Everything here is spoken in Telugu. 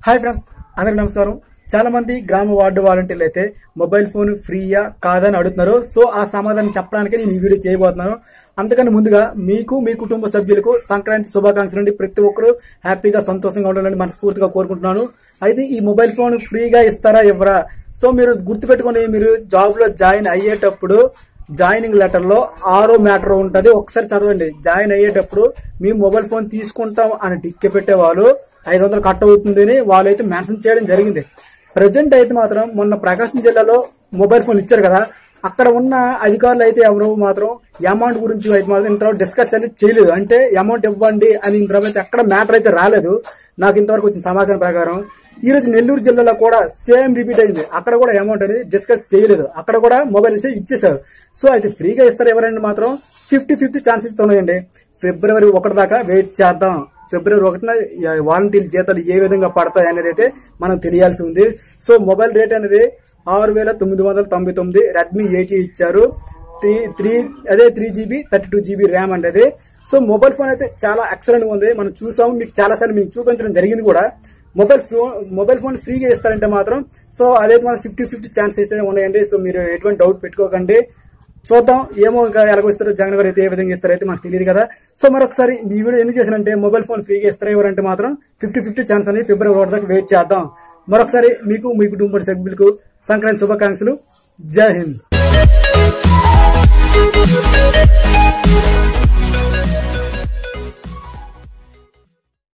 హాయ్ ఫ్రెండ్స్ అందరికి నమస్కారం చాలా మంది గ్రామ వార్డు వాలంటీర్లు అయితే మొబైల్ ఫోన్ ఫ్రీయా కాదని అడుగుతున్నారు సో ఆ సమాధానం చెప్పడానికి నేను ఈ వీడియో చేయబోతున్నాను అంతకని ముందుగా మీకు మీ కుటుంబ సభ్యులకు సంక్రాంతి శుభాకాంక్షలు నుండి ప్రతి ఒక్కరూ హ్యాపీగా సంతోషంగా ఉండాలని మనస్ఫూర్తిగా కోరుకుంటున్నాను అయితే ఈ మొబైల్ ఫోన్ ఫ్రీగా ఇస్తారా ఇవ్వరా సో మీరు గుర్తుపెట్టుకొని మీరు జాబ్ లో జాయిన్ అయ్యేటప్పుడు జాయినింగ్ లెటర్ లో ఆరో మ్యాటర్ ఉంటది ఒకసారి చదవండి జాయిన్ అయ్యేటప్పుడు మీ మొబైల్ ఫోన్ తీసుకుంటాం అని టిక్కి పెట్టేవాళ్ళు ఐదు వందలు కట్ అవుతుంది అని వాళ్ళు అయితే మెన్షన్ చేయడం జరిగింది ప్రజెంట్ అయితే మాత్రం మొన్న ప్రకాశం జిల్లాలో మొబైల్ ఫోన్ ఇచ్చారు కదా అక్కడ ఉన్న అధికారులు అయితే ఎవరు మాత్రం అమౌంట్ గురించి అయితే మాత్రం ఇంతవరకు డిస్కస్ అనేది చేయలేదు అంటే అమౌంట్ ఇవ్వండి అని ఇంతవరకు అయితే ఎక్కడ మ్యాటర్ అయితే రాలేదు నాకు ఇంతవరకు వచ్చిన సమాచారం ప్రకారం ఈ రోజు నెల్లూరు జిల్లాలో కూడా సేమ్ రిపీట్ అయింది అక్కడ కూడా అమౌంట్ అనేది డిస్కస్ చేయలేదు అక్కడ కూడా మొబైల్ ఇచ్చి ఇచ్చేసారు సో అయితే ఫ్రీగా ఇస్తారు ఎవరైనా మాత్రం ఫిఫ్టీ ఫిఫ్టీ ఛాన్సెస్ ఉన్నాయండి ఫిబ్రవరి ఒకటి దాకా వెయిట్ చేద్దాం ఫిబ్రవరి ఒకటిన వాలంటీర్ జీతాలు ఏ విధంగా పడతాయి అనేది అయితే మనం తెలియాల్సి ఉంది సో మొబైల్ రేట్ అనేది ఆరు వేల తొమ్మిది వందల తొంభై తొమ్మిది రెడ్మీ ఎయిటీ ఇచ్చారు త్రీ త్రీ అదే three GB thirty two GB RAM అంటే అది సో మొబైల్ ఫోన్ అయితే చాలా ఎక్సలెంట్ ఉంది మనం చూసాము మీకు చాలా సార్లు మీకు చూపించడం జరిగింది కూడా మొబైల్ ఫోన్ మొబైల్ ఫోన్ ఫ్రీగా ఇస్తారంటే మాత్రం సో అదైతే మాత్రం ఫిఫ్టీ ఫిఫ్టీ ఛాన్స్ అయితే ఉన్నాయండి సో మీరు ఎటువంటి డౌట్ పెట్టుకోకండి చూద్దాం ఏమో ఇంకా ఎలాగో ఇస్తారో జగన్ గారు అయితే ఏ విధంగా ఇస్తారో అయితే మాకు తెలియదు కదా సో మరొకసారి ఈ వీడియో ఎందుకు చేశానంటే మొబైల్ ఫోన్ ఫ్రీగా ఇస్తారా ఎవరంటే మాత్రం ఫిఫ్టీ ఫిఫ్టీ ఛాన్స్ అని ఫిబ్రవరి ఒకటి దాకా వెయిట్ చేద్దాం మరొకసారి మీకు మీ కుటుంబ సభ్యులకు సంక్రాంతి శుభాకాంక్షలు జై హింద్